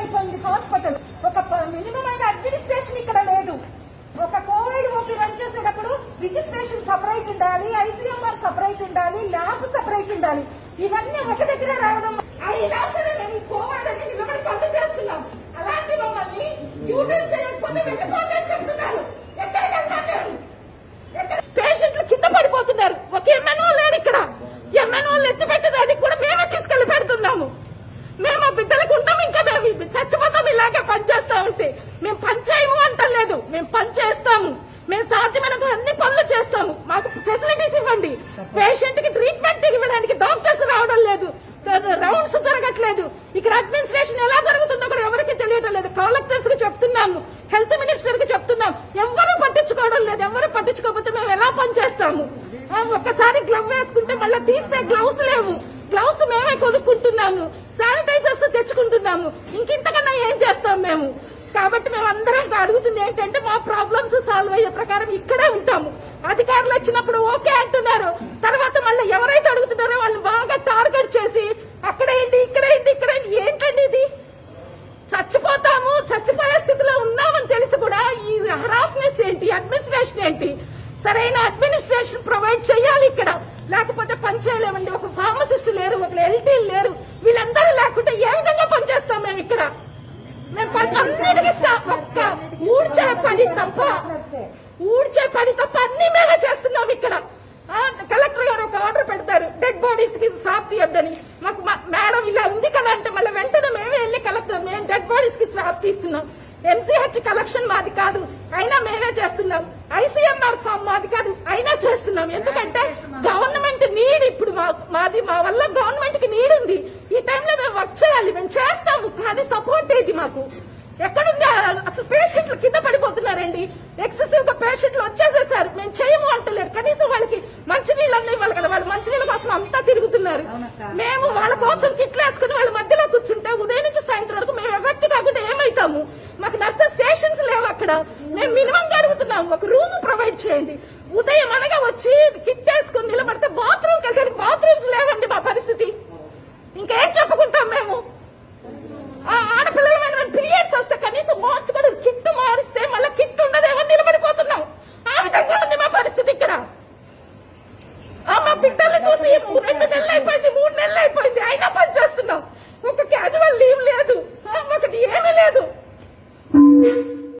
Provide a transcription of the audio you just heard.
అయిపోయింది హాస్పిటల్ ఒక మినిమం అయిన అడ్మినిస్ట్రేషన్ ఇక్కడ లేదు ఒక కోవిడ్ ఓపీ రన్ చేసేటప్పుడు రిజిస్ట్రేషన్ సపరేట్ ఉండాలి ఐసీఎంఆర్ సపరేట్ ఉండాలి ల్యాబ్ సపరేట్ ఉండాలి ఇవన్నీ ఒక దగ్గర రావడం అయినా సరే మేము ఈ కోవిడ్ అని నిలబడి పనులు చేస్తున్నాం అలాంటి మమ్మల్ని యూటర్న్ చేయకపోతే వెళ్ళిపోతే అని చెప్తున్నారు ఎక్కడికి వెళ్తాం మేము ఎక్కడ- పేషెంట్లు కింద పడిపోతున్నారు ఒక ఎంఎన్ఓ లేడు ఇక్కడ ఎంఎన్ఓ ఎత్తి పెట్టేదానికి కూడా మేమే తీసుకెళ్లి పెడుతున్నాము మేము ఆ బిడ్డలకు ఉంటాం ఇంకా మేము చచ్చిపోతాం ఇలాగే పని చేస్తా ఉంటే మేము పని చేయము అంటలేదు మేము పని చేస్తాము మేము సాధ్యమైనంత అన్ని పనులు చేస్తాము మాకు ఫెసిలిటీస్ ఇవ్వండి పేషెంట్ కి ట్రీట్మెంట్ ఇవ్వడానికి డాక్టర్స్ రావడం లేదు రౌండ్స్ జరగట్లేదు ఇక్కడ అడ్మినిస్ట్రేషన్ ఎలా జరుగుతుందో కూడా ఎవరికి తెలియడం లేదు కలెక్టర్స్ కి చెప్తున్నాము హెల్త్ మినిస్టర్ కి చెప్తున్నాం ఎవరు పట్టించుకోవడం లేదు ఎవరు పట్టించుకోకపోతే మేము ఎలా పని చేస్తాము ఆ, ఒక్కసారి గ్లవ్ వేసుకుంటే మళ్ళీ తీస్తే గ్లౌస్ లేవు గ్లౌస్ మేమే కొనుక్కుంటున్నాము శానిటైజర్స్ తెచ్చుకుంటున్నాము ఇంకింతకన్నా ఏం చేస్తాం మేము కాబట్టి మేము అందరం అడుగుతుంది ఏంటంటే మా ప్రాబ్లమ్స్ సాల్వ్ అయ్యే ప్రకారం ఇక్కడే ఉంటాము అధికారులు వచ్చినప్పుడు ఓకే అంటున్నారు తర్వాత మళ్ళీ ఎవరైతే అడుగుతున్నారో వాళ్ళు బాగా టార్గెట్ చేసి అక్కడేంటి ఇక్కడేంటి ఇక్కడేంటి ఏంటండి ఇది చచ్చిపోతాము చచ్చిపోయే స్థితిలో ఉన్నామని తెలిసి కూడా ఈ హరాస్నెస్ ఏంటి అడ్మినిస్ట్రేషన్ ఏంటి సరైన అడ్మినిస్ట్రేషన్ ప్రొవైడ్ చేయాలి ఇక్కడ లేకపోతే పని చేయలేమండి ఒక ఫార్మసిస్ట్ లేరు ఒక ఎల్టీ లేరు వీళ్ళందరూ లేకుంటే ఏ విధంగా పనిచేస్తాం మేము ఇక్కడ మేము పని అన్నిటికీ స్టాప్ ఒక్క ఊడ్చే పని తప్ప ఊడ్చే పని తప్ప అన్ని మేమే చేస్తున్నాం ఇక్కడ ఆ, కలెక్టర్ గారు ఒక ఆర్డర్ పెడతారు డెడ్ బాడీస్ కి స్టాప్ తీయొద్దని మాకు మా- మేడం ఇలా ఉంది కదా అంటే మళ్ళీ వెంటనే మేమే వెళ్ళి కలెక్టర్ మేము డెడ్ బాడీస్ కి స్టాప్ తీస్తున్నాం ఎంసీహెచ్ కలెక్షన్ మాది కాదు అయినా మేమే చేస్తున్నాం ఐసీఎంఆర్ ఫామ్ మాది కాదు అయినా చేస్తున్నాం ఎందుకంటే గవర్నమెంట్ నీడ్ ఇప్పుడు మా- మాది మా వల్ల గవర్నమెంట్ కి నీడ్ ఉంది ఈ టైంలో మేము వర్క్ చేయాలి మేము చేస్తాము కానీ సపోర్ట్ ఏది మాకు ఎక్కడుంది ఆ- అసలు పేషెంట్లు కింద పడిపోతున్నారండి ఎక్సెసివ్ గా పేషెంట్లు వచ్చేసేసారు మేము చేయము అంటలేరు కనీసం వాళ్ళకి మంచినీళ్ళు అన్నీ ఇవ్వాలి కదా వాళ్ళు మంచినీళ్ళ కోసం అంతా తిరుగుతున్నారు మేము వాళ్ళ కోసం కిట్లు వేసుకుని వాళ్ళ మధ్యలో కూర్చుంటే ఉదయం నుంచి సాయంత్రం వరకు మేము ఎఫెక్ట్ కాకుండా ఏమైతాము మాకు నర్సెస్ స్టేషన్స్ లేవు అక్కడ మేము మినిమం అడుగుతున్నాము ఒక రూమ్ ప్రొవైడ్ చేయండి ఉదయం అనగా వచ్చి కిట్ వేసుకుని నిలబడితే బాత్రూమ్ వెళ్ళడానికి బాత్రూమ్స్ లేవండి మా పరిస్థితి ఇంకేం చెప్పుకుంటాం మేము ఆ ఆడపిల్లలమైన మేము పీరియడ్స్ వస్తే కనీసం మార్చుకోవడం కిట్ మారిస్తే మళ్ళీ కిట్ ఉండదేమో నిలబడిపోతున్నాం ఆ విధంగా ఉంది మా పరిస్థితి ఇక్కడ ఆ మా బిడ్డలు చూసి రెండు నెలలు అయిపోయింది మూడు నెలలు అయిపోయింది అయినా పని చేస్తున్నాం ఒక క్యాజువల్ లీవ్ లేదు ఆ, ఒకటి ఏమీ లేదు